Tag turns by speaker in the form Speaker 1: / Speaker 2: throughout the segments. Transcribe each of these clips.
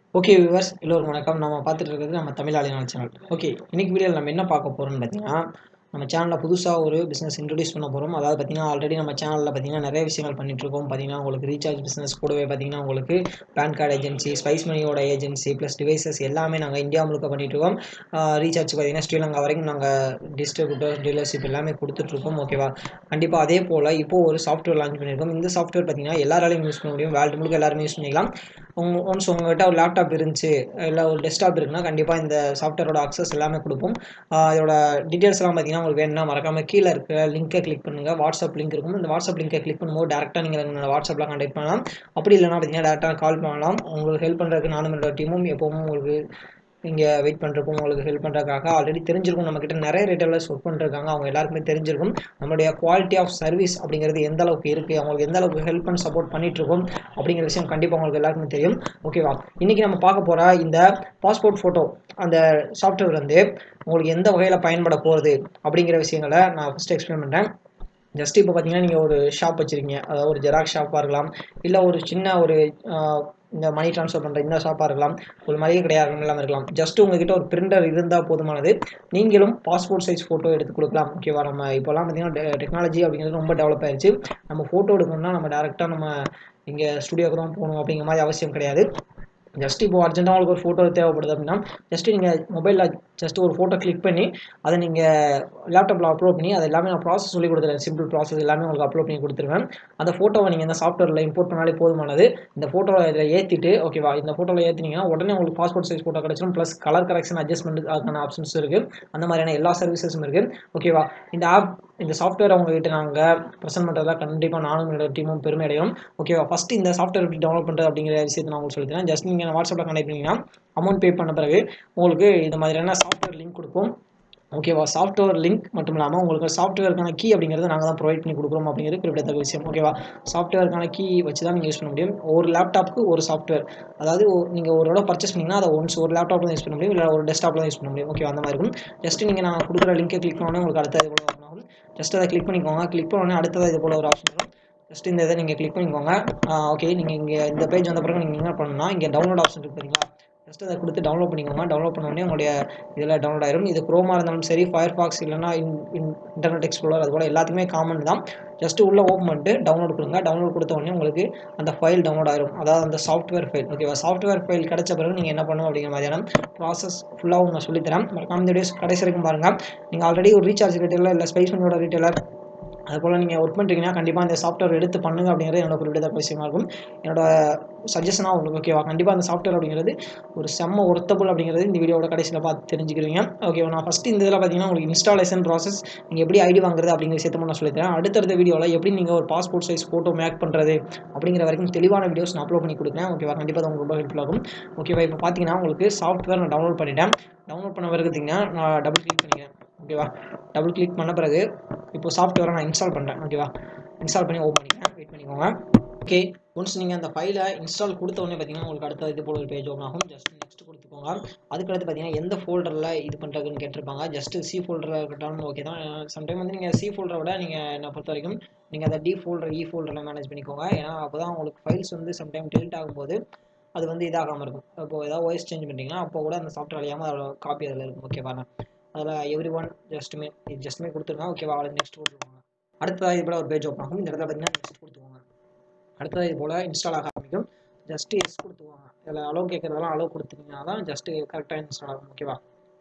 Speaker 1: okay viewers எல்லோருக்கும் வணக்கம் நம்ம பார்த்துட்டு இருக்கிறது நம்ம தமிழ் ஆளினால் சேனல் ஓகே இன்னைக்கு வீடியோவில் நம்ம என்ன பார்க்க போகிறோம்னு பார்த்தீங்கன்னா நம்ம சேனலில் புதுசாக ஒரு பிஸ்னஸ் இன்ட்ரடியூஸ் பண்ண போகிறோம் அதாவது பார்த்தீங்கன்னா ஆல்ரெடி நம்ம சேனலில் பார்த்தீங்கன்னா நிறைய விஷயங்கள் பண்ணிட்டு இருக்கோம் பார்த்தீங்கன்னா உங்களுக்கு ரீசார்ஜ் பிஸ்னஸ் கூடவே பார்த்தீங்கன்னா உங்களுக்கு பேன் கார்டு ஏஜென்சி ஸ்பைஸ் மணியோட ஏஜென்சி ப்ளஸ் டிவைசஸ் எல்லாமே நாங்கள் இந்தியா முழுக்க பண்ணிட்டு இருக்கோம் ரீசார்ஜ் பார்த்தீங்கன்னா ஸ்ரீலங்கா வரைக்கும் நாங்கள் டிஸ்ட்ரிபியூட்டர் டீலர்ஷிப் எல்லாமே கொடுத்துட்ருக்கோம் ஓகேவா கண்டிப்பாக அதே போல் இப்போ ஒரு சாஃப்ட்வேர் லான்ச் பண்ணியிருக்கோம் இந்த சாஃப்ட்வேர் பார்த்தீங்கன்னா எல்லாராலையும் யூஸ் பண்ண முடியும் வேர்ல்டு முழுக்க எல்லாருமே யூஸ் பண்ணிக்கலாம் உங்க ஒன்ஸ் உங்கள்கிட்ட ஒரு லேப்டாப் இருந்துச்சு இல்லை ஒரு டெஸ்க்டாப் இருக்குன்னா கண்டிப்பாக இந்த சாஃப்ட்வேரோட அக்சஸ் எல்லாமே கொடுப்போம் ஆஹ் இதோட டீட்டெயில்ஸ் எல்லாம் பார்த்தீங்கன்னா உங்களுக்கு வேணும்னா மறக்காம கீழே இருக்க லிங்கை கிளிக் பண்ணுங்கள் வாட்ஸ்அப் லிங்க் இருக்கும் இந்த வாட்ஸ்அப் லிங்கை கிளிக் பண்ணும்போது டேரெக்டாக நீங்கள் என்னோட வாட்ஸ்அப்பில் கான்டாக்ட் பண்ணலாம் அப்படி இல்லைனா பார்த்தீங்கன்னா டேரெக்டாக கால் பண்ணலாம் உங்களுக்கு ஹெல்ப் பண்ணுறதுக்கு நானும் என்னோட டீமும் எப்பவும் உங்களுக்கு இங்கே வெயிட் பண்ணுறப்போ உங்களுக்கு ஹெல்ப் பண்ணுறதுக்காக ஆல்ரெடி தெரிஞ்சிருக்கும் நம்மக்கிட்ட நிறைய ரீட்டெயிலர்ஸ் ஒர்க் பண்ணிருக்காங்க அவங்க எல்லாருக்குமே தெரிஞ்சிருக்கும் நம்மளுடைய குவாலிட்டி ஆஃப் சர்வீஸ் அப்படிங்கிறது எந்த அளவுக்கு இருக்குது அவங்களுக்கு எந்த அளவுக்கு ஹெல்ப் அண்ட் சப்போர்ட் பண்ணிட்டு இருக்கோம் அப்படிங்கிற விஷயம் கண்டிப்பாக உங்களுக்கு எல்லாருக்குமே தெரியும் ஓகேவா இன்றைக்கி நம்ம பார்க்க போகிற இந்த பாஸ்போர்ட் ஃபோட்டோ அந்த சாஃப்ட்வேர் வந்து உங்களுக்கு எந்த வகையில் பயன்பட போகுது அப்படிங்கிற விஷயங்களை நான் ஃபஸ்ட்டு எக்ஸ்பிளைன் பண்ணுறேன் ஜஸ்ட் இப்போ பார்த்தீங்கன்னா நீங்கள் ஒரு ஷாப் வச்சுருக்கீங்க அதாவது ஒரு ஜெராக்ஸ் ஷாப்பாக இருக்கலாம் இல்லை ஒரு சின்ன ஒரு ஆஹ், இந்த மணி ட்ரான்ஸ்ஃபர் பண்ணுற இந்த ஷாப்பாக இருக்கலாம் ஒரு மளிகை கடையாக இல்லாமல் இருக்கலாம் ஜஸ்ட் உங்ககிட்ட ஒரு பிரிண்டர் இருந்தால் போதுமானது நீங்களும் பாஸ்போர்ட் சைஸ் ஃபோட்டோ எடுத்து கொடுக்கலாம் ஓகேவா நம்ம இப்போலாம் பார்த்தீங்கன்னா டெக்னாலஜி அப்படிங்கிறது ரொம்ப டெவலப் ஆயிருச்சு நம்ம ஃபோட்டோ எடுக்கணும்னா நம்ம டேரெக்டாக நம்ம இங்கே ஸ்டுடியோக்கு தான் போகணும் அப்படிங்கிற மாதிரி அவசியம் கிடையாது ஜஸ்ட் இப்போ அர்ஜென்ட்டாக உங்களுக்கு ஒரு ஃபோட்டோ தேவைப்படுது அப்படின்னா ஜஸ்ட் நீங்கள் மொபைலில் ஜஸ்ட் ஒரு ஃபோட்டோ கிளிக் பண்ணி அதை நீங்கள் லேப்டாப்பில் அப்லோட் பண்ணி அது எல்லாமே நான் ப்ராசஸ் சொல்லி கொடுத்துருவேன் சிம்பிள் ப்ராசஸ் எல்லாமே உங்களுக்கு அப்லோட் பண்ணி கொடுத்துருவேன் அந்த ஃபோட்டோவை நீங்கள் இந்த சாஃப்ட்வேரில் இம்போர்ட் பண்ணாலே போதுமானது இந்த ஃபோட்டோவை இதில் ஏற்றிட்டு ஓகேவா இந்த ஃபோட்டோவில் ஏற்றினீங்கன்னா உடனே உங்களுக்கு பாஸ்போர்ட் சைஸ் ஃபோட்டோ கிடச்சிடும் ப்ளஸ் கலர் கரெக்ஷன் அட்ஜஸ்ட்மெண்ட் அதுக்கான ஆப்ஷன்ஸ் இருக்குது அந்த மாதிரியான எல்லா சர்வீசஸும் இருக்குது ஓகேவா இந்த ஆப் இந்த சாஃப்ட்வேர் உங்ககிட்ட நாங்கள் ப்ரெசென்ட் பண்ணுறதா கண்டிப்பாக நானும் என்னோட டீமும் பெருமை அடையும் ஓகேவா ஃபஸ்ட்டு இந்த சாஃப்ட்வேர் எப்படி டவுன்லோட் பண்ணுறது அப்படிங்கிற விஷயத்தை நான் உங்களுக்கு சொல்லித்தரேன் ஜஸ்ட் நீங்கள் வாட்ஸ்அப்பில் கனெக்ட் பண்ணிங்கன்னா அமௌண்ட் பே பண்ண பிறகு உங்களுக்கு இந்த மாதிரியான சாஃப்ட்வேர் லிங்க் கொடுப்போம் ஓகேவா சாஃப்ட்வேர் லிங்க் மட்டும் இல்லாமல் உங்களுக்கு சாஃப்ட்வேருக்கான கீ அப்படிங்கிறத நாங்கள் தான் ப்ரொவைட் பண்ணி கொடுக்குறோம் அப்படிங்கிறது குறிப்பிடத்தக்க விஷயம் ஓகேவா சாஃப்ட்வேருக்கான கீ வச்சு தான் நீங்கள் யூஸ் பண்ண முடியும் ஒரு லேப்டாப்புக்கு ஒரு சாஃப்ட்வேர் அதாவது நீங்கள் ஒரு தடவை பர்ச்சேஸ் பண்ணிங்கன்னா அதை ஒன்ஸ் ஒரு லேப்டாப்பில் தான் யூஸ் பண்ண முடியும் இல்லை ஒரு டெஸ்க்டாப்பில் தான் யூஸ் பண்ண முடியும் ஓகே அந்த மாதிரி இருக்கும் ஜஸ்ட் நீங்கள் நான் கொடுக்குற லிங்கை கிளிக் பண்ணோன்னே உங்களுக்கு அடுத்த இது போல open ஆகும் ஜஸ்ட் அதை கிளிக் பண்ணிக்கோங்க கிளிக் பண்ணோடனே அடுத்ததாக இது போல ஒரு ஆப்ஷன் வரும் ஜஸ்ட் இந்த இதை நீங்கள் கிளிக் பண்ணிக்கோங்க ஓகே நீங்கள் இங்கே இந்த பேஜ் வந்த பிறகு நீங்கள் என்ன பண்ணணும்னா இங்கே டவுன்லோட் ஆப்ஷன் இருக்கு பார்த்தீங்களா ஜஸ்ட் அதை கொடுத்து டவுன்லோட் பண்ணிக்கோங்க டவுன்லோட் பண்ணோடனே உங்களுடைய இதில் டவுன்லோட் ஆயிரும் இது குரோமா இருந்தாலும் சரி ஃபயர் ஃபாக்ஸ் இல்லைனா இன்டர்நெட் எக்ஸ்ப்ளோரர் அது போல் எல்லாத்துக்குமே காமன் தான் ஜஸ்ட் உள்ளே ஓப்பன் பண்ணிட்டு டவுன்லோட் கொடுங்க டவுன்லோட் கொடுத்த உடனே உங்களுக்கு அந்த ஃபைல் டவுன்லோட் ஆயிரும் அதாவது அந்த சாஃப்ட்வேர் ஃபைல் ஓகேவா சாஃப்ட்வேர் ஃபைல் கிடைச்ச பிறகு நீங்கள் என்ன பண்ணணும் அப்படிங்கிற மாதிரியான ப்ராசஸ் ஃபுல்லாகவும் நான் சொல்லித்தரேன் மறக்காம இந்த வீடியோஸ் கடைசி வரைக்கும் பாருங்கள் நீங்கள் ஆல்ரெடி ஒரு ரீசார்ஜ் ரீட்டெயிலர் இல்லை ஸ்பைஸ் பண்ணியோட ரீட்டெயிலர் அதுபோல் நீங்கள் ஒர்க் பண்ணுறீங்கன்னா கண்டிப்பாக இந்த சாஃப்ட்வேர் எடுத்து பண்ணுங்க அப்படிங்கிறது என்னோட குறிப்பிட்ட விஷயமா இருக்கும் என்னோட சஜஷனாக உங்களுக்கு ஓகேவா கண்டிப்பாக அந்த சாஃப்ட்வேர் அப்படிங்கிறது ஒரு செம்ம ஒர்த்தபுள் அப்படிங்கிறது இந்த வீடியோட கடைசியில் பார்த்து தெரிஞ்சுக்கிறீங்க ஓகேவா நான் ஃபஸ்ட்டு இந்த இதில் பார்த்தீங்கன்னா உங்களுக்கு இன்ஸ்டாலேஷன் ப்ராசஸ் நீங்கள் எப்படி ஐடி வாங்குறது அப்படிங்கிற விஷயத்த நான் சொல்லித்தரேன் அடுத்தடுத்த வீடியோவில் எப்படி நீங்கள் ஒரு பாஸ்போர்ட் சைஸ் ஃபோட்டோ மேக் பண்ணுறது அப்படிங்கிற வரைக்கும் தெளிவான வீடியோஸ் நான் அப்லோட் பண்ணி கொடுக்குறேன் ஓகேவா கண்டிப்பாக அது உங்களுக்கு ரொம்ப ஹெல்ப்ஃபுல் ஆகும் ஓகேவா இப்போ பார்த்தீங்கன்னா உங்களுக்கு சாஃப்ட்வேர் நான் டவுன்லோட் பண்ணிட்டேன் டவுன்லோட் பண்ண பிறகு பார்த்தீங்கன்னா நான் டபுள் கிளிக் பண்ணிக்கிறேன் ஓகேவா டபுள் கிளிக் பண்ண பிறகு இப்போ சாஃப்ட்வேரை நான் இன்ஸ்டால் பண்ணுறேன் ஓகேவா இன்ஸ்டால் பண்ணி ஓப்பன் பண்ணிக்கிறேன் வெயிட் பண்ணிக்கோங்க ஓகே ஒன்ஸ் நீங்கள் அந்த ஃபைலை இன்ஸ்டால் கொடுத்த உடனே பார்த்தீங்கன்னா உங்களுக்கு அடுத்த இது போல ஒரு பேஜ் ஓப்பன் ஆகும் ஜஸ்ட் நெக்ஸ்ட் கொடுத்துக்கோங்க அதுக்கடுத்து பார்த்தீங்கன்னா எந்த ஃபோல்டரில் இது பண்ணுறதுன்னு கேட்டிருப்பாங்க ஜஸ்ட் சி ஃபோல்டரில் இருக்கட்டும் ஓகே தான் சம்டைம் வந்து நீங்கள் சி ஃபோல்டரை விட நீங்கள் என்னை பொறுத்த வரைக்கும் நீங்கள் அதை டி ஃபோல்டர் இ ஃபோல்டரில் மேனேஜ் பண்ணிக்கோங்க ஏன்னா அப்போ தான் உங்களுக்கு ஃபைல்ஸ் வந்து சம்டைம் டெலிட் ஆகும்போது அது வந்து இதாகாமல் இருக்கும் இப்போ ஏதாவது வாய்ஸ் சேஞ்ச் பண்ணிட்டீங்கன்னா அப்போ கூட அந்த சாஃப்ட்வேர் அழியாமல் அதோட காப்பி அதில் இருக்கும் ஓகேவா அதில் எவ்ரி ஒன் ஜஸ்ட்டுமே இது ஜஸ்ட்டுமே கொடுத்துருங்க ஓகேவா அதில் நெக்ஸ்ட் கொடுத்துருவாங்க அடுத்ததாக இது போல் ஒரு பேஜ் ஓப்பன் ஆகும் இந்த இடத்துல பார்த்தீங்கன்னா நெக்ஸ்ட் கொடுத்துக்கோங்க அடுத்தது இது போல் இன்ஸ்டால் ஆக ஆரம்பிக்கும் ஜஸ்ட் எஸ் கொடுத்துக்கோங்க இதில் அலோவ் கேட்குறதெல்லாம் அலோவ் கொடுத்துட்டீங்கன்னா தான் ஜஸ்ட்டு கரெக்டாக இன்ஸ்டால் ஆகும் ஓகேவா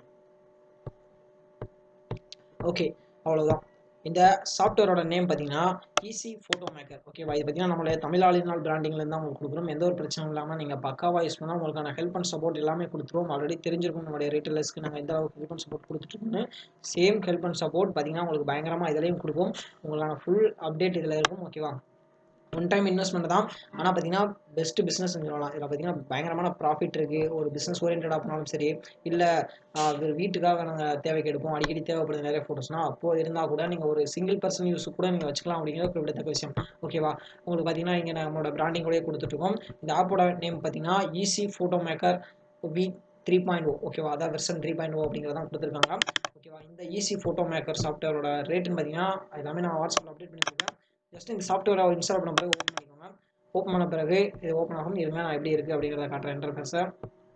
Speaker 1: ஓகே அவ்வளோதான் இந்த சாஃப்ட்வேரோட நேம் பார்த்தீங்கன்னா ஈஸி ஃபோட்டோ மேக்கர் ஓகேவா இது பார்த்தீங்கன்னா நம்மளுடைய தமிழாளினால் பிராண்டிங்லேருந்து தான் உங்களுக்கு கொடுக்குறோம் எந்த ஒரு பிரச்சனையும் இல்லாமல் நீங்கள் பக்காவாக யூஸ் பண்ணால் உங்களுக்கான ஹெல்ப் அண்ட் சப்போர்ட் எல்லாமே கொடுத்துருவோம் ஆல்ரெடி தெரிஞ்சிருக்கும் நம்மளுடைய ரீட்டெயிலர்ஸ்க்கு நாங்கள் எந்த அளவுக்கு ஹெல்ப் அண்ட் சப்போர்ட் கொடுத்துட்ருக்கோம்னு சேம் ஹெல்ப் அண்ட் சப்போர்ட் பார்த்தீங்கன்னா உங்களுக்கு பயங்கரமாக இதிலையும் கொடுப்போம் உங்களுக்கான ஃபுல் அப்டேட் இதில் இருக்கும் ஓகேவா ஒன் டைம் இன்வெஸ்ட்மெண்ட் தான் ஆனால் பார்த்தீங்கன்னா பெஸ்ட் பிஸ்னஸ் சொல்லலாம் இதில் பார்த்தீங்கன்னா பயங்கரமான ப்ராஃபிட் இருக்குது ஒரு பிஸ்னஸ் ஓரியன்டாக பண்ணாலும் சரி இல்லை வீட்டுக்காக நாங்கள் தேவைக்கு எடுப்போம் அடிக்கடி தேவைப்படுது நிறைய ஃபோட்டோஸ்னால் அப்போது இருந்தால் கூட நீங்கள் ஒரு சிங்கிள் பர்சன் யூஸ் கூட நீங்கள் வச்சுக்கலாம் அப்படிங்கிறது குறிப்பிடத்தக்க விஷயம் ஓகேவா உங்களுக்கு பார்த்தீங்கன்னா இங்கே நம்மளோட பிராண்டிங் கூட கொடுத்துட்ருக்கோம் இந்த ஆப்போட நேம் பார்த்தீங்கன்னா easy photo maker V three point O ஓகேவா அதான் வெர்சன் த்ரீ பாயிண்ட் ஓ அப்படிங்கிறதான் கொடுத்துருக்காங்க ஓகேவா இந்த ஈஸி ஃபோட்டோ மேக்கர் சாஃப்ட்வேரோட ரேட்டுன்னு பார்த்தீங்கன்னா எல்லாமே நான் வாட்ஸ்அப்பில் அப்டேட் பண்ணியிருக்கேன் ஜஸ்ட் இந்த சாஃப்ட்வேரை இன்ஸ்டால் பண்ண பிறகு ஓப்பன் பண்ணிக்கோங்க ஓப்பன் பண்ண பிறகு இது ஓப்பன் ஆகும் இதுமே நான் எப்படி இருக்குது அப்படிங்கிறத காட்டுறேன் இன்டர்ஃபேஸை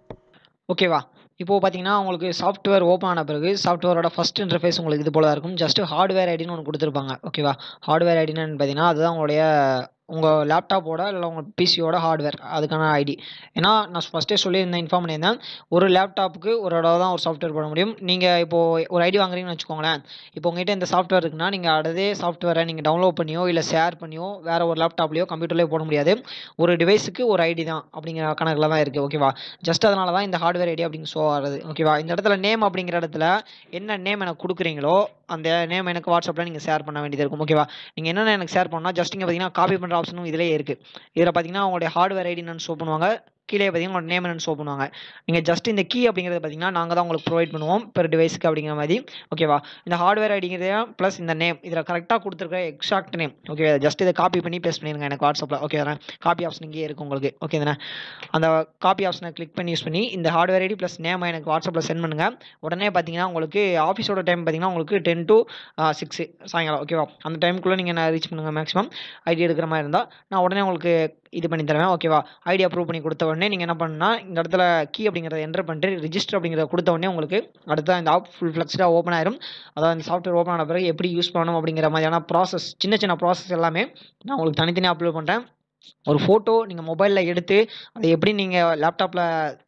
Speaker 1: ஓகேவா இப்போது பார்த்தீங்கன்னா உங்களுக்கு சாஃப்ட்வேர் ஓப்பன் ஆன பிறகு சாஃப்ட்வேரோட ஃபஸ்ட் இன்டர்ஃபேஸ் உங்களுக்கு இது போல தான் இருக்கும் ஜஸ்ட் ஹார்ட்வேர் ஐடின்னு ஒன்று கொடுத்துருப்பாங்க ஓகேவா ஹார்ட்வேர் ஐடின்னு பார்த்தீங்கன்னா அதுதான் உங்களுடைய உங்கள் லேப்டாப்போட இல்லை உங்கள் பிசியோட ஹார்ட்வேர் அதுக்கான ஐடி ஏன்னா நான் ஃபஸ்ட்டே சொல்லியிருந்தேன் இன்ஃபார்ம் பண்ணியிருந்தேன் ஒரு லேப்டாப்புக்கு ஒரு தடவை தான் ஒரு சாஃப்ட்வேர் போட முடியும் நீங்கள் இப்போது ஒரு ஐடி வாங்குறீங்கன்னு வச்சுக்கோங்களேன் இப்போ உங்ககிட்ட இந்த சாஃப்ட்வேர் இருக்குன்னா நீங்கள் அதே சாஃப்ட்வேரை நீங்கள் டவுன்லோட் பண்ணியோ இல்லை ஷேர் பண்ணியோ வேறு ஒரு லேப்டாப்லையோ கம்ப்யூட்டர்லையோ போட முடியாது ஒரு டிவைஸுக்கு ஒரு ஐடி தான் அப்படிங்கிற கணக்கில் தான் இருக்குது ஓகேவா ஜஸ்ட் அதனால தான் இந்த ஹார்ட்வேர் ஐடி அப்படின்னு ஷோ ஆகுது ஓகேவா இந்த இடத்துல நேம் அப்படிங்கிற இடத்துல என்ன நேம் எனக்கு கொடுக்குறீங்களோ அந்த நேம் எனக்கு வாட்ஸ்அப்பில் நீங்கள் ஷேர் பண்ண வேண்டியது இருக்கும் ஓகேவா நீங்கள் என்னென்ன எனக்கு ஷேர் பண்ணால் ஜஸ்ட் இங்கே பார்த்தீங்கன்னா காப்பி பண்ணுற ஆப்ஷனும் இதிலே இருக்குது இதில் பார்த்தீங்கன்னா உங்களுடைய ஹார்ட்வேர் ஐடி என்னன்னு ஷோ பண்ணுவாங்க கீழே பார்த்தீங்கன்னா உங்களோட நேம் என்னன்னு ஷோ பண்ணுவாங்க நீங்கள் ஜஸ்ட் இந்த கீ அப்படிங்கிறது பார்த்தீங்கன்னா நாங்கள் தான் உங்களுக்கு ப்ரொவைட் பண்ணுவோம் பெர் டிவைஸ்க்கு அப்படிங்கிற மாதிரி ஓகேவா இந்த ஹார்ட்வேர் ஐடிங்கிறது ப்ளஸ் இந்த நேம் இதில் கரெக்டாக கொடுத்துருக்க எக்ஸாக்ட் நேம் ஓகே ஜஸ்ட் இதை காப்பி பண்ணி பேஸ்ட் பண்ணிடுங்க எனக்கு வாட்ஸ்அப்பில் ஓகே தானே காப்பி ஆப்ஷன் இங்கேயே இருக்குது உங்களுக்கு ஓகே தானே அந்த காப்பி ஆப்ஷனை கிளிக் பண்ணி யூஸ் பண்ணி இந்த ஹார்ட்வேர் ஐடி ப்ளஸ் நேம் எனக்கு வாட்ஸ்அப்பில் சென்ட் பண்ணுங்கள் உடனே பார்த்தீங்கன்னா உங்களுக்கு ஆஃபீஸோட டைம் பார்த்தீங்கன்னா உங்களுக்கு டென் டு சிக்ஸ் சாயங்காலம் ஓகேவா அந்த டைமுக்குள்ளே நீங்கள் நான் ரீச் பண்ணுங்கள் மேக்ஸிமம் ஐடி எடுக்கிற மாதிரி இருந்தால் நான் உடனே உங்களுக்கு இது பண்ணி தருவேன் ஓகேவா ஐடி அப்ரூவ் பண்ணி கொடுத்த உடனே நீங்கள் என்ன பண்ணணும்னா இந்த இடத்துல கீ அப்படிங்கிறத என்டர் பண்ணிட்டு ரிஜிஸ்டர் அப்படிங்கிறத கொடுத்த உடனே உங்களுக்கு அடுத்த இந்த ஆப் ஃபுல் ஃப்ளெக்ஸ்டாக ஓப்பன் ஆயிரும் அதாவது இந்த சாஃப்ட்வேர் ஓப்பன் ஆன பிறகு எப்படி யூஸ் பண்ணணும் அப்படிங்கிற மாதிரியான ப்ராசஸ் சின்ன சின்ன ப்ராசஸ் எல்லாமே நான் உங்களுக்கு தனித்தனியாக அப்லோட் பண்ணுறேன் ஒரு ஃபோட்டோ நீங்கள் மொபைலில் எடுத்து அதை எப்படி நீங்கள் லேப்டாப்பில்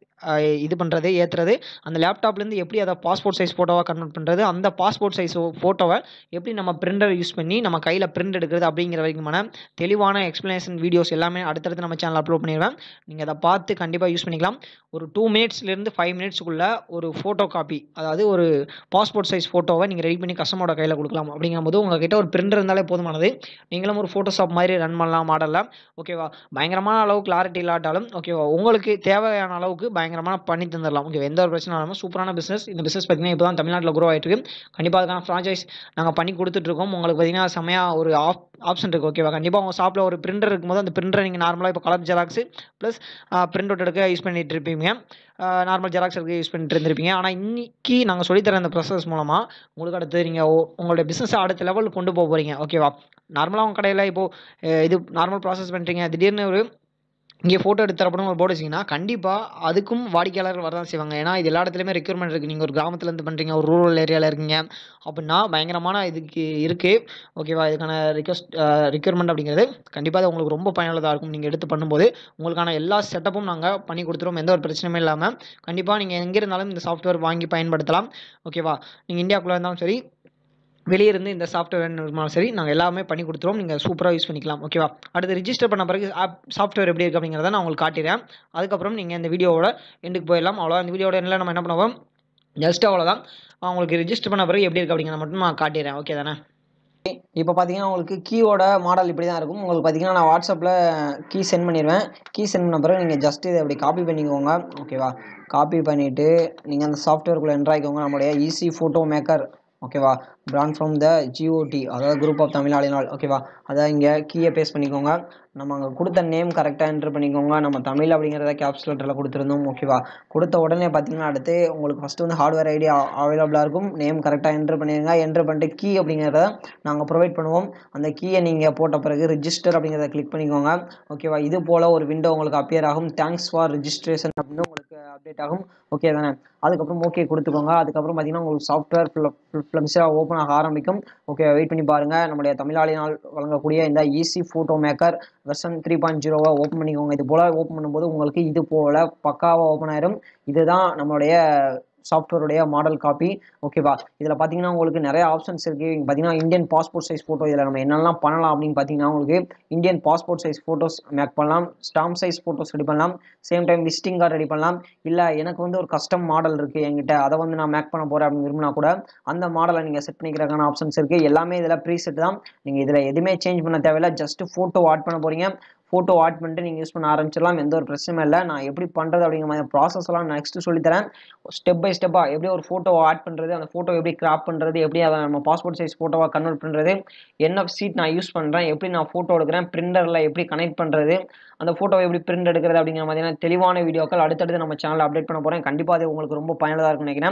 Speaker 1: இது பண்ணுறது ஏற்றுறது அந்த லேப்டாப்லேருந்து எப்படி அதை பாஸ்போர்ட் சைஸ் ஃபோட்டோவாக கன்வெர்ட் பண்ணுறது அந்த பாஸ்போர்ட் சைஸ் ஃபோட்டோவை எப்படி நம்ம பிரிண்டர் யூஸ் பண்ணி நம்ம கையில் பிரிண்ட் எடுக்கிறது அப்படிங்கிற வரைக்குமான தெளிவான எக்ஸ்ப்ளனேஷன் வீடியோஸ் எல்லாமே அடுத்தடுத்து நம்ம சேனல் அப்லோட் பண்ணிடுவேன் நீங்கள் அதை பார்த்து கண்டிப்பாக யூஸ் பண்ணிக்கலாம் ஒரு டூ மினிட்ஸ்லேருந்து ஃபைவ் மினிட்ஸ்க்குள்ளே ஒரு ஃபோட்டோ காப்பி அதாவது ஒரு பாஸ்போர்ட் சைஸ் ஃபோட்டோவை நீங்கள் ரெடி பண்ணி கஸ்டமரோட கையில் கொடுக்கலாம் அப்படிங்கும்போது உங்ககிட்ட ஒரு பிரிண்டர் இருந்தாலே போதுமானது நீங்களும் ஒரு ஃபோட்டோஷாப் மாதிரி ரன் பண்ணலாம் மாடலில் ஓகேவா பயங்கரமான அளவு கிளாரிட்டி இல்லாட்டாலும் ஓகேவா உங்களுக்கு தேவையான அளவுக்கு பயங்கரமான பண்ணி தந்துடலாம் ஓகே எந்த ஒரு பிரச்சனை இல்லாமல் சூப்பரான பிஸ்னஸ் இந்த பிஸ்னஸ் பார்த்தீங்கன்னா இப்போ தான் தமிழ்நாட்டில் க்ரோ ஆகிட்டு இருக்கு கண்டிப்பாக அதுக்கான ஃப்ரான்ச்சைஸ் நாங்கள் பண்ணி கொடுத்துட்ருக்கோம் உங்களுக்கு பார்த்தீங்கன்னா செமையாக ஒரு ஆப் ஆப்ஷன் இருக்குது ஓகேவா கண்டிப்பாக உங்கள் ஷாப்பில் ஒரு பிரிண்டர் இருக்கும்போது அந்த பிரிண்டரை நீங்கள் நார்மலாக இப்போ colour xerox plus print out எடுக்க யூஸ் பண்ணிட்டு இருப்பீங்க நார்மல் ஜெராக்ஸ் எடுக்க யூஸ் பண்ணிட்டு இருந்திருப்பீங்க ஆனால் இன்னைக்கு நாங்கள் சொல்லித்தர இந்த ப்ராசஸ் மூலமாக உங்களுக்கு அடுத்து நீங்கள் உங்களுடைய பிஸ்னஸை அடுத்த லெவலுக்கு கொண்டு போக போகிறீங்க ஓகேவா நார்மலாக உங்கள் கடையில் இப்போது இது நார்மல் ப்ராசஸ் பண்ணுறீங்க திடீர்னு ஒரு இங்கே ஃபோட்டோ எடுத்து தரப்படும் ஒரு போர்டு வச்சிங்கன்னா கண்டிப்பாக அதுக்கும் வாடிக்கையாளர்கள் வரதான் செய்வாங்க ஏன்னா இது எல்லா இடத்துலையுமே ரெக்யூர்மெண்ட் இருக்குது நீங்கள் ஒரு கிராமத்துலேருந்து பண்ணுறீங்க ஒரு ரூரல் ஏரியாவில் இருக்கீங்க அப்படின்னா பயங்கரமான இதுக்கு இருக்குது ஓகேவா இதுக்கான ரிக்வஸ்ட் ரெக்யூர்மெண்ட் அப்படிங்கிறது கண்டிப்பாக அது உங்களுக்கு ரொம்ப பயனுள்ளதாக இருக்கும் நீங்கள் எடுத்து பண்ணும்போது உங்களுக்கான எல்லா செட்டப்பும் நாங்கள் பண்ணி கொடுத்துருவோம் எந்த ஒரு பிரச்சனையுமே இல்லாமல் கண்டிப்பாக நீங்கள் எங்கே இருந்தாலும் இந்த சாஃப்ட்வேர் வாங்கி பயன்படுத்தலாம் ஓகேவா நீங்கள் இந்தியாவுக்குள்ளே இருந்தாலும் சரி வெளியே இருந்து இந்த சாஃப்ட்வேர் இருந்தாலும் சரி நாங்கள் எல்லாமே பண்ணி கொடுத்துருவோம் நீங்கள் சூப்பராக யூஸ் பண்ணிக்கலாம் ஓகேவா அடுத்து ரிஜிஸ்டர் பண்ண பிறகு ஆப் சாஃப்ட்வேர் எப்படி இருக்குது அப்படிங்கிறத நான் உங்களுக்கு காட்டிடுறேன் அதுக்கப்புறம் நீங்கள் இந்த வீடியோவோட எண்டுக்கு போயிடலாம் அவ்வளோ இந்த வீடியோட எண்டில் நம்ம என்ன பண்ணுவோம் ஜஸ்ட் அவ்வளோதான் உங்களுக்கு ரிஜிஸ்டர் பண்ண பிறகு எப்படி இருக்குது அப்படிங்கிறத மட்டும் நான் காட்டிடுறேன் ஓகே தானே இப்போ பார்த்தீங்கன்னா உங்களுக்கு கீயோட மாடல் இப்படி தான் இருக்கும் உங்களுக்கு பார்த்தீங்கன்னா நான் வாட்ஸ்அப்பில் கீ சென்ட் பண்ணிடுவேன் கீ சென்ட் பண்ண பிறகு நீங்கள் ஜஸ்ட் இதை அப்படி காப்பி பண்ணிக்கோங்க ஓகேவா காப்பி பண்ணிவிட்டு நீங்கள் அந்த சாஃப்ட்வேர்க்குள்ளே என்ட்ரு ஆகிக்கோங்க நம்மளுடைய ஈஸி ஃபோட்டோ மேக்கர் ஓகேவா பிராண்ட் ஃப்ரம் த ஜிஓடி அதாவது குரூப் ஆஃப் தமிழாளினால் ஓகேவா அதான் இங்கே கீயை பேஸ்ட் பண்ணிக்கோங்க நம்ம அங்கே கொடுத்த நேம் கரெக்டாக என்ட்ரு பண்ணிக்கோங்க நம்ம தமிழ் அப்படிங்கிறத கேப்ஸ் லெட்டரில் கொடுத்துருந்தோம் ஓகேவா கொடுத்த உடனே பார்த்தீங்கன்னா அடுத்து உங்களுக்கு ஃபஸ்ட்டு வந்து ஹார்ட்வேர் ஐடி அவைலபிளாக இருக்கும் நேம் கரெக்டாக என்ட்ரு பண்ணிடுங்க என்ட்ரு பண்ணிட்டு கீ அப்படிங்கிறத நாங்கள் ப்ரொவைட் பண்ணுவோம் அந்த கீயை நீங்கள் போட்ட பிறகு ரிஜிஸ்டர் அப்படிங்கிறத கிளிக் பண்ணிக்கோங்க ஓகேவா இது போல் ஒரு விண்டோ உங்களுக்கு அப்பியர் ஆகும் தேங்க்ஸ் ஃபார் ரிஜிஸ்ட்ரேஷன் அப்படின்னு உங்களுக்கு அப்டேட் ஆகும் ஓகே தானே அதுக்கப்புறம் ஓகே கொடுத்துக்கோங்க அதுக்கப்புறம் பார்த்தீங்கன்னா உங்களுக்கு சாஃப்ட்வேர் ஃப்ளம்ஸாக ஓப்பன் ஆக ஆரம்பிக்கும் ஓகே வெயிட் பண்ணி பாருங்கள் நம்முடைய தமிழாளினால் வழங்கக்கூடிய இந்த easy photo maker version three point ஜீரோவை ஓப்பன் பண்ணிக்கோங்க இது போல் ஓப்பன் பண்ணும்போது உங்களுக்கு இது போல் பக்காவாக ஓப்பன் ஆயிரும் இதுதான் நம்மளுடைய சாஃப்ட்வேருடைய மாடல் காப்பி ஓகேவா இதில் பார்த்தீங்கன்னா உங்களுக்கு நிறைய ஆப்ஷன்ஸ் இருக்குது இங்கே பார்த்தீங்கன்னா இந்தியன் பாஸ்போர்ட் சைஸ் ஃபோட்டோ இதில் நம்ம என்னெல்லாம் பண்ணலாம் அப்படின்னு பார்த்தீங்கன்னா உங்களுக்கு Indian passport size photos make பண்ணலாம் ஸ்டாம்ப் சைஸ் ஃபோட்டோஸ் ரெடி பண்ணலாம் same time visiting card ready பண்ணலாம் இல்லை எனக்கு வந்து ஒரு கஸ்டம் மாடல் இருக்குது என்கிட்ட அதை வந்து நான் மேக் பண்ண போகிறேன் அப்படின்னு விரும்பினா கூட அந்த மாடலை நீங்கள் செட் பண்ணிக்கிறதுக்கான ஆப்ஷன்ஸ் இருக்குது எல்லாமே இதில் ப்ரீ செட் தான் நீங்கள் இதில் எதுவுமே சேஞ்ச் பண்ண தேவையில்லை ஜஸ்ட் ஃபோட்டோ ஆட் பண்ண போகிறீங்க ஃபோட்டோ ஆட் பண்ணிட்டு நீங்கள் யூஸ் பண்ண ஆரம்பிச்சிடலாம் எந்த ஒரு பிரச்சனையும் இல்லை நான் எப்படி பண்ணுறது அப்படிங்கிற மாதிரி ப்ராசஸ் எல்லாம் நெக்ஸ்ட் சொல்லித்தரேன் ஸ்டெப் பை ஸ்டெப்பாக எப்படி ஒரு ஃபோட்டோ ஆட் பண்ணுறது அந்த ஃபோட்டோ எப்படி கிராப் பண்ணுறது எப்படி அதை நம்ம பாஸ்போர்ட் சைஸ் ஃபோட்டோவாக கன்வெர்ட் பண்ணுறது என்ன சீட் நான் யூஸ் பண்ணுறேன் எப்படி நான் ஃபோட்டோ எடுக்கிறேன் பிரிண்டரில் எப்படி கனெக்ட் பண்ணுறது அந்த ஃபோட்டோவை எப்படி பிரிண்ட் எடுக்கிறது அப்படிங்கிற மாதிரியான தெளிவான வீடியோக்கள் அடுத்தடுத்து நம்ம சேனலில் அப்டேட் பண்ண போகிறேன் கண்டிப்பாக அது உங்களுக்கு ரொம்ப பயனுள்ளதாக இருக்கும்னு நினைக்கிறேன்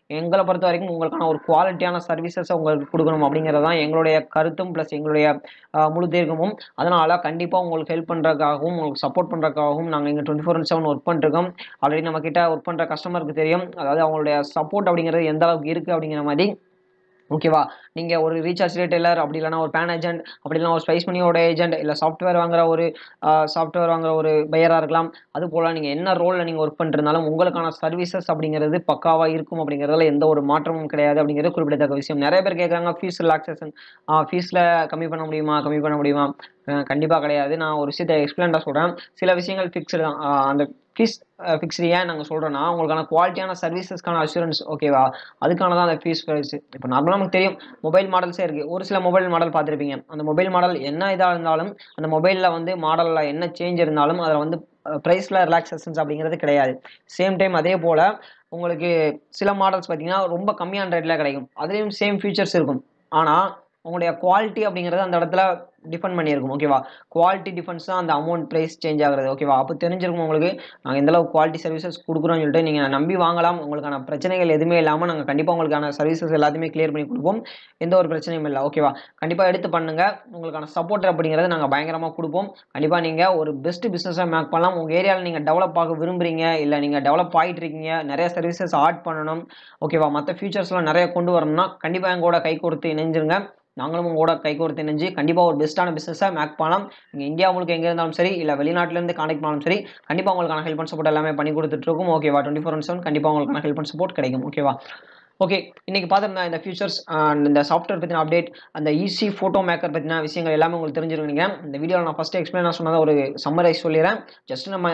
Speaker 2: எங்களை பொறுத்த வரைக்கும் உங்களுக்கான ஒரு குவாலிட்டியான சர்வீசஸை உங்களுக்கு கொடுக்கணும் அப்படிங்கிறது தான் எங்களுடைய கருத்தும் ப்ளஸ் எங்களுடைய ஆஹ், முழு தீர்க்கமும் அதனால் கண்டிப்பாக உங்களுக்கு ஹெல்ப் பண்ணுறதுக்காகவும் உங்களுக்கு சப்போர்ட் பண்ணுறதுக்காகவும் நாங்கள் இங்கே டுவெண்ட்டி ஃபோர் செவன் ஒர்க் பண்ணிருக்கோம் ஆல்ரெடி நம்ம கிட்ட ஒர்க் பண்ணுற கஸ்டமருக்கு தெரியும் அதாவது அவங்களுடைய சப்போர்ட் அப்படிங்கிறது எந்த அளவுக்கு இருக்குது அப்படிங்கிற மாதிரி ஓகேவா நீங்கள் ஒரு ரீசார்ஜ் ரீட்டைலர் அப்படி இல்லைனா ஒரு பேன் ஏஜென்ட் அப்படி இல்லைனா ஒரு ஸ்பைஸ் மணியோட ஏஜென்ட் இல்லை சாஃப்ட்வேர் வாங்குற ஒரு சாஃப்ட்வேர் வாங்குற ஒரு பையராக இருக்கலாம் அது போல் நீங்கள் என்ன ரோலில் நீங்கள் ஒர்க் பண்ணிருந்தாலும் உங்களுக்கான சர்வீசஸ் அப்படிங்கிறது பக்காவாக இருக்கும் அப்படிங்கிறதுல எந்த ஒரு மாற்றமும் கிடையாது அப்படிங்கிறது குறிப்பிடத்தக்க விஷயம் நிறைய பேர் கேட்குறாங்க ஃபீஸ் ரிலாக்ஸேஷன் ஃபீஸில் கம்மி பண்ண முடியுமா கம்மி பண்ண முடியுமா கண்டிப்பாக கிடையாது நான் ஒரு விஷயத்தை எக்ஸ்பிளைண்டாக சொல்கிறேன் சில விஷயங்கள் ஃபிக்ஸ்டு தான் ஆஹ் அந்த ஃபீஸ் ஃபிக்ஸ்டு ஏன் நாங்கள் சொல்கிறோன்னா உங்களுக்கான குவாலிட்டியான சர்வீசஸ்க்கான அஷூரன்ஸ் ஓகேவா அதுக்கான தான் அந்த ஃபீஸ் ப்ரைஸ் இப்போ நார்மலாக நமக்கு தெரியும் மொபைல் மாடல்ஸே இருக்குது ஒரு சில மொபைல் மாடல் பார்த்துருப்பீங்க அந்த மொபைல் மாடல் என்ன இதாக இருந்தாலும் அந்த மொபைலில் வந்து மாடலில் என்ன சேஞ்ச் இருந்தாலும் அதில் வந்து ப்ரைஸில் ரிலாக்ஸேஷன்ஸ் அப்படிங்கிறது கிடையாது சேம் டைம் அதே போல் உங்களுக்கு சில மாடல்ஸ் பார்த்தீங்கன்னா ரொம்ப கம்மியான ரேட்டில் கிடைக்கும் அதுலேயும் சேம் ஃபீச்சர்ஸ் இருக்கும் ஆனால் உங்களுடைய குவாலிட்டி அப்படிங்கிறது அந்த இடத்துல டிஃபெண்ட் பண்ணியிருக்கும் ஓகேவா குவாலிட்டி டிஃபென்ஸ் தான் அந்த அமௌண்ட் ப்ரைஸ் சேஞ்ச் ஆகுறது ஓகேவா அப்போ தெரிஞ்சிருக்கும் உங்களுக்கு நாங்கள் எந்த அளவுக்கு குவாலிட்டி சர்வீசஸ் கொடுக்குறோம்னு சொல்லிட்டு நீங்கள் நம்பி வாங்கலாம் உங்களுக்கான பிரச்சனைகள் எதுவுமே இல்லாமல் நாங்கள் கண்டிப்பாக உங்களுக்கான சர்வீசஸ் எல்லாத்தையுமே கிளியர் பண்ணி கொடுப்போம் எந்த ஒரு பிரச்சனையும் இல்லை ஓகேவா கண்டிப்பாக எடுத்து பண்ணுங்க உங்களுக்கான சப்போர்ட் அப்படிங்கிறது நாங்கள் பயங்கரமாக கொடுப்போம் கண்டிப்பாக நீங்கள் ஒரு பெஸ்ட் பிஸ்னஸாக மேக் பண்ணலாம் உங்கள் ஏரியாவில் நீங்கள் டெவலப் ஆக விரும்புறீங்க இல்லை நீங்கள் டெவலப் ஆகிட்டு இருக்கீங்க நிறைய சர்வீசஸ் ஆட் பண்ணணும் ஓகேவா மற்ற ஃபியூச்சர்ஸ்லாம் நிறைய கொண்டு வரணும்னா கண்டிப்பாக எங்களோட கை கொடுத்து இணைஞ்சிருங்க நாங்களும் உங்களோட கை கோர்த்து இணைஞ்சு கண்டிப்பாக ஒரு பெஸ்ட்டான பிஸ்னஸை மேக் பண்ணலாம் நீங்கள் இந்தியா முழுக்க எங்கே இருந்தாலும் சரி இல்லை வெளிநாட்டிலேருந்து கான்டெக்ட் பண்ணாலும் சரி கண்டிப்பாக உங்களுக்கான ஹெல்ப் அண்ட் சப்போர்ட் எல்லாமே பண்ணி கொடுத்துட்ருக்கும் ஓகேவா டுவெண்ட்டி ஃபோர் செவன் கண்டிப்பாக உங்களுக்கான ஹெல்ப் அண்ட் சப்போர்ட் கிடைக்கும் ஓகேவா ஓகே இன்னைக்கு பார்த்துருந்தா இந்த ஃபியூச்சர்ஸ் இந்த சாஃப்ட்வேர் பற்றின அப்டேட் அந்த ஈஸி ஃபோட்டோ மேக்கர் பற்றின விஷயங்கள் எல்லாமே உங்களுக்கு தெரிஞ்சிருக்கும் நினைக்கிறேன் இந்த வீடியோவில் நான் ஃபஸ்ட்டு எக்ஸ்பிளைன் சொன்னதை ஒரு சம்மரைஸ் சொல்லிடுறேன் ஜஸ்ட் நம்ம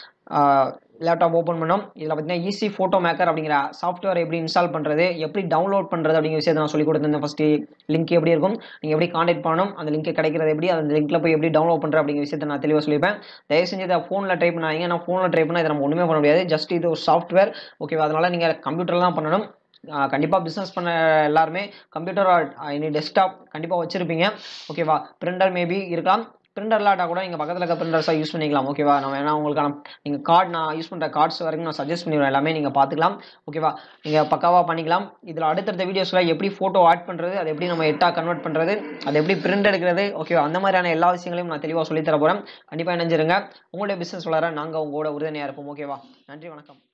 Speaker 2: லேப்டாப் ஓப்பன் பண்ணோம் இதில் பார்த்தீங்கன்னா ஈஸி ஃபோட்டோ மேக்கர் அப்படிங்கிற சாஃப்ட்வேர் எப்படி இன்ஸ்டால் பண்ணுறது எப்படி டவுன்லோட் பண்ணுறது அப்படிங்கிற விஷயத்தை நான் சொல்லி கொடுத்துருந்தேன் ஃபஸ்ட்டு லிங்க் எப்படி இருக்கும் நீங்கள் எப்படி காண்டாக்ட் பண்ணணும் அந்த லிங்க் கிடைக்கிறது எப்படி அந்த லிங்க்கில் போய் எப்படி டவுன்லோட் பண்ணுறது அப்படிங்கிற விஷயத்தை நான் தெளிவாக சொல்லியிருப்பேன் தயவு செஞ்சு இதை ஃபோனில் ட்ரை பண்ணாதீங்க நான் ஃபோனில் ட்ரை பண்ணால் இதை நம்ம ஒன்றுமே பண்ண முடியாது ஜஸ்ட் இது ஒரு சாஃப்ட்வேர் ஓகேவா அதனால் நீங்கள் கம்ப்யூட்டரில் தான் பண்ணணும் கண்டிப்பாக பிஸ்னஸ் பண்ண எல்லாருமே கம்ப்யூட்டர் இனி டெஸ்க்டாப் கண்டிப்பாக வச்சுருப்பீங்க ஓகேவா பிரிண்டர் மேபி இருக்கலாம் பிரிண்டர் இல்லாட்டா கூட நீங்கள் பக்கத்தில் இருக்க பிரிண்டர்ஸாக யூஸ் பண்ணிக்கலாம் ஓகேவா நான் வேணா உங்களுக்கான நீங்கள் கார்டு நான் யூஸ் பண்ணுற கார்ட்ஸ் வரைக்கும் நான் சஜஸ்ட் பண்ணிடுவேன் எல்லாமே நீங்கள் பார்த்துக்கலாம் ஓகேவா நீங்கள் பக்காவாக பண்ணிக்கலாம் இதில் அடுத்தடுத்த வீடியோஸில் எப்படி ஃபோட்டோ ஆட் பண்ணுறது அதை எப்படி நம்ம எட்டாக கன்வெர்ட் பண்ணுறது அதை எப்படி பிரிண்ட் எடுக்கிறது ஓகேவா அந்த மாதிரியான எல்லா விஷயங்களையும் நான் தெளிவாக சொல்லித்தர போகிறேன் கண்டிப்பாக இணைஞ்சிருங்க உங்களுடைய பிஸ்னஸ் வளர நாங்கள் உங்களோட உறுதுணையாக இருப்போம் ஓகேவா நன்றி வணக்கம்